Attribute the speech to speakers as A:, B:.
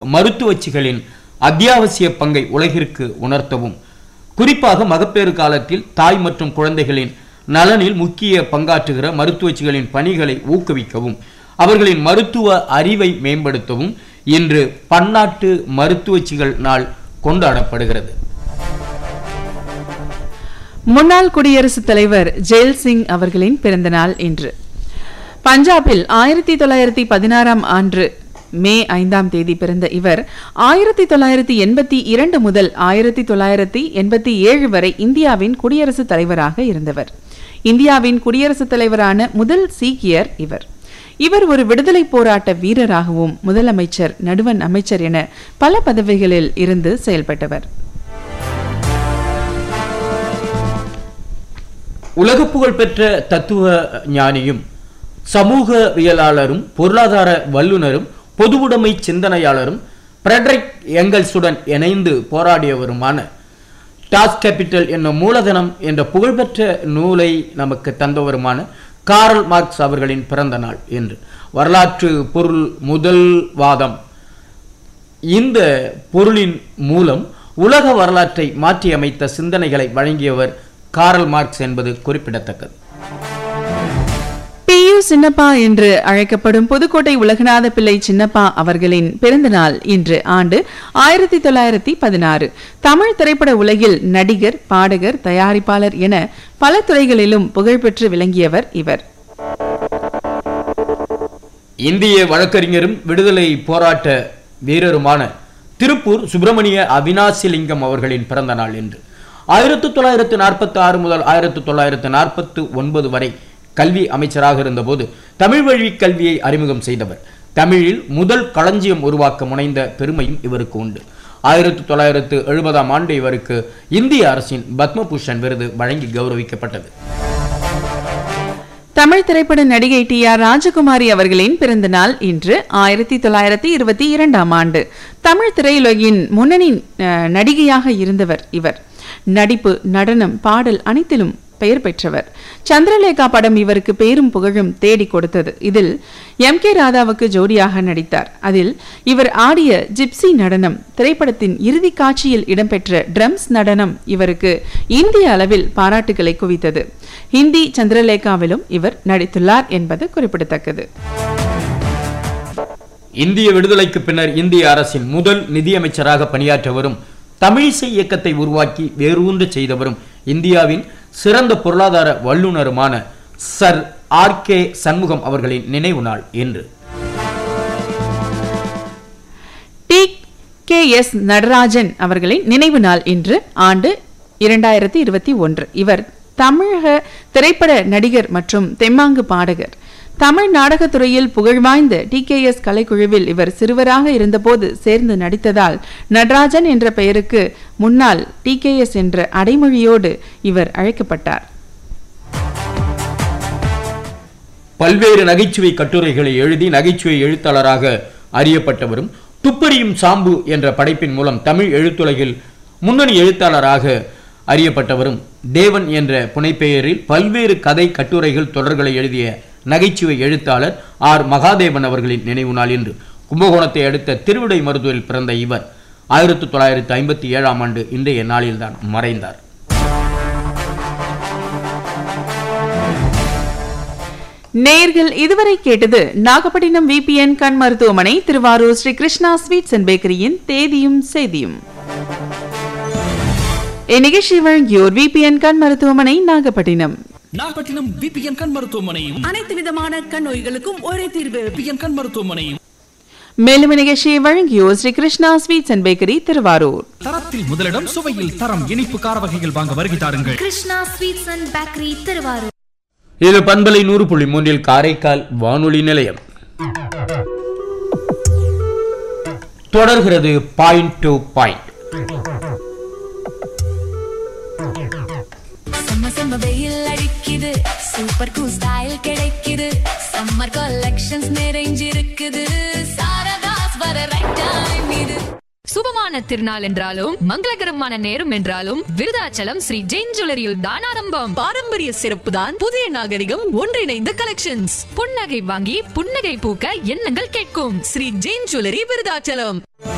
A: மருத்துவச்சிகளின் அத்தியாவசிய பங்கை உலகிற்கு உணர்த்தவும் குறிப்பாக மகப்பேறு காலத்தில் தாய் மற்றும் குழந்தைகளின் நலனில் முக்கிய பங்காற்றுகிற மருத்துவச்சிகளின் பணிகளை ஊக்குவிக்கவும் அவர்களின் மருத்துவ அறிவை மேம்படுத்தவும் இன்று பன்னாட்டு மருத்துவச்சிகள் நாள் கொண்டாடப்படுகிறது
B: முன்னாள் குடியரசுத் தலைவர் ஜெயல் சிங் அவர்களின் பிறந்தநாள் இன்று பஞ்சாபில் ஆயிரத்தி தொள்ளாயிரத்தி பதினாறாம் ஆண்டு மே ஐந்தாம் தேதி பிறந்த இவர் ஆயிரத்தி தொள்ளாயிரத்தி எண்பத்தி இரண்டு முதல் ஆயிரத்தி தொள்ளாயிரத்தி எண்பத்தி ஏழு வரை இந்தியாவின் குடியரசுத் தலைவராக இருந்தவர் இந்தியாவின் குடியரசுத் தலைவரான முதல் சீக்கியர் இவர் இவர் ஒரு விடுதலை போராட்ட வீரராகவும் முதலமைச்சர் நடுவண் அமைச்சர் என பல பதவிகளில் இருந்து செயல்பட்டவர்
A: உலக புகழ்பெற்ற தத்துவ ஞானியும் சமூகவியலாளரும் பொருளாதார வல்லுனரும் பொதுவுடைமை சிந்தனையாளரும் ஃப்ரெட்ரிக் எங்கல்ஸுடன் இணைந்து போராடியவருமான டாஸ் கேபிட்டல் என்னும் மூலதனம் என்ற புகழ்பெற்ற நூலை நமக்கு தந்தவருமான காரல் மார்க்ஸ் அவர்களின் பிறந்த நாள் என்று வரலாற்று பொருள் முதல் வாதம் இந்த பொருளின் மூலம் உலக வரலாற்றை மாற்றியமைத்த சிந்தனைகளை வழங்கியவர் காரல் மார்க்ஸ் என்பது குறிப்பிடத்தக்கது
B: பி யு சின்னப்பா என்று அழைக்கப்படும் புதுக்கோட்டை உலகநாத பிள்ளை சின்னப்பா அவர்களின் பிறந்த நாள் இன்று ஆண்டு ஆயிரத்தி தொள்ளாயிரத்தி பதினாறு தமிழ் திரைப்பட உலகில் நடிகர் பாடகர் தயாரிப்பாளர் என பல துறைகளிலும் புகழ்பெற்று விளங்கியவர் இவர்
A: இந்திய வழக்கறிஞரும் விடுதலை போராட்ட வீரருமான திருப்பூர் சுப்பிரமணிய அவினாசிலிங்கம் அவர்களின் பிறந்த நாள் என்று ஆயிரத்தி தொள்ளாயிரத்து நாற்பத்தி ஆறு முதல் ஆயிரத்தி தொள்ளாயிரத்து நாற்பத்து ஒன்பது வரை கல்வி அமைச்சராக இருந்தபோது தமிழ் வழி கல்வியை அறிமுகம் செய்தவர் தமிழில் முதல் களஞ்சியம் உருவாக்க முனைந்த பெருமையும் இவருக்கு உண்டு ஆயிரத்தி தொள்ளாயிரத்து எழுபதாம் ஆண்டு இவருக்கு இந்திய அரசின் பத்மபூஷன் விருது வழங்கி கௌரவிக்கப்பட்டது
B: தமிழ் திரைப்பட நடிகை டி ஆர் ராஜகுமாரி அவர்களின் பிறந்த நாள் இன்று ஆயிரத்தி தொள்ளாயிரத்தி இருபத்தி இரண்டாம் ஆண்டு தமிழ் திரையுலகின் முன்னணி அஹ், நடிகையாக இருந்தவர் இவர் நடிப்பு நடனம் பாடல் அனைத்திலும் பெயர் பெற்றவர் சந்திரலேகா படம் இவருக்கு பேரும் புகழும் தேடி கொடுத்தது இதில் எம் கே ராதாவுக்கு ஜோடியாக நடித்தார் அதில் இவர் ஆடிய ஜிப்சி நடனம் திரைப்படத்தின் இறுதி காட்சியில் இடம்பெற்ற ட்ரம்ஸ் நடனம் இவருக்கு இந்திய அளவில் பாராட்டுகளை குவித்தது ஹிந்தி சந்திரலேகாவிலும் இவர் நடித்துள்ளார் என்பது குறிப்பிடத்தக்கது
A: இந்திய விடுதலைக்கு பின்னர் இந்திய அரசின் முதல் நிதியமைச்சராக பணியாற்ற வரும் தமிழிசை இயக்கத்தை உருவாக்கி வேரூன்று செய்தவரும் இந்தியாவின் சிறந்த பொருளாதார வல்லுநருமான சர் ஆர் கே சண்முகம் அவர்களின் நினைவு நாள் என்று
B: டி கே எஸ் நடராஜன் அவர்களின் நினைவு நாள் இன்று ஆண்டு இரண்டாயிரத்தி இருபத்தி ஒன்று இவர் தமிழக திரைப்பட நடிகர் மற்றும் தெம்மாங்கு பாடகர் தமிழ் நாடகத்துறையில் புகழ்வாய்ந்த டி கே எஸ் கலைக்குழுவில் இவர் சிறுவராக இருந்தபோது சேர்ந்து நடித்ததால் நடராஜன் என்ற பெயருக்கு முன்னால் டி கே எஸ் என்ற அடைமொழியோடு இவர் அழைக்கப்பட்டார்
A: பல்வேறு நகைச்சுவை கட்டுரைகளை எழுதி நகைச்சுவை எழுத்தாளராக அறியப்பட்டவரும் துப்பறியும் சாம்பு என்ற படைப்பின் மூலம் தமிழ் எழுத்துலகில் முன்னணி எழுத்தாளராக அறியப்பட்டவரும் தேவன் என்ற புனைப்பெயரில் பல்வேறு கதை கட்டுரைகள் தொடர்களை எழுதிய நகைச்சுவை எழுத்தாளர் ஆர் மகாதேவன் அவர்களின் நினைவு நாள் என்று கும்பகோணத்தை அடுத்த திருவிடை மருத்துவரில் பிறந்த இவர் ஆயிரத்தி தொள்ளாயிரத்தி ஐம்பத்தி ஏழாம் ஆண்டு இன்றைய நாளில்தான் மறைந்தார்
B: நேர்கள் இதுவரை கேட்டது நாகப்பட்டினம் விபிஎன் கண் மருத்துவமனை திருவாரூர் ஸ்ரீ கிருஷ்ணா ஸ்வீட்ஸ் அண்ட் பேக்கரியின் தேதியும் செய்தியும் இந்நிகழ்ச்சி வழங்கியோர் விபிஎன் கண் மருத்துவமனை நாகப்பட்டினம்
C: நாகப்பட்டினம் விபிஎன் கண் மருத்துவமனையும்
D: அனைத்து விதமான கண் நோய்களுக்கும் ஒரே தீர்வு
C: விபிஎன் கண் மருத்துவமனையும்
B: மேலும் இந்நிகழ்ச்சியை வழங்கியோர் Sri Krishna sweets and bakery Thiruvarur
C: தரத்தில் முதலிடம் சுவையில் தரம் இனிப்பு கார வகைகள் வாங்க வருகை தாருங்கள்
E: Krishna sweets and bakery Thiruvarur
A: இது பண்பலை நூறு புள்ளி மூன்றில் காரைக்கால் வானொலி நிலையம் தொடர்கிறது பாயிண்ட் டு பாயிண்ட்
F: செம்ம செம்ம வெயில் அடிக்குது சூப்பர் கூல் ஸ்டைல் கிடைக்குது சம்மர் கலெக்ஷன்ஸ் நிறைஞ்சிருக்குது சாரதாஸ் வர ரைட் டைம் இது
G: சுபமான திருநாள் என்றாலும் மங்களகரமான நேரம் என்றாலும் விருதாச்சலம் ஸ்ரீ ஜெயின் ஜுவல்லரியில் தான் ஆரம்பம்
D: பாரம்பரிய சிறப்பு தான் புதிய நாகரிகம் ஒன்றிணைந்த கலெக்ஷன்ஸ்
G: புன்னகை வாங்கி புன்னகை பூக்க எண்ணங்கள் கேட்கும்
D: ஸ்ரீ ஜெயின் ஜுவல்லரி விருதாச்சலம்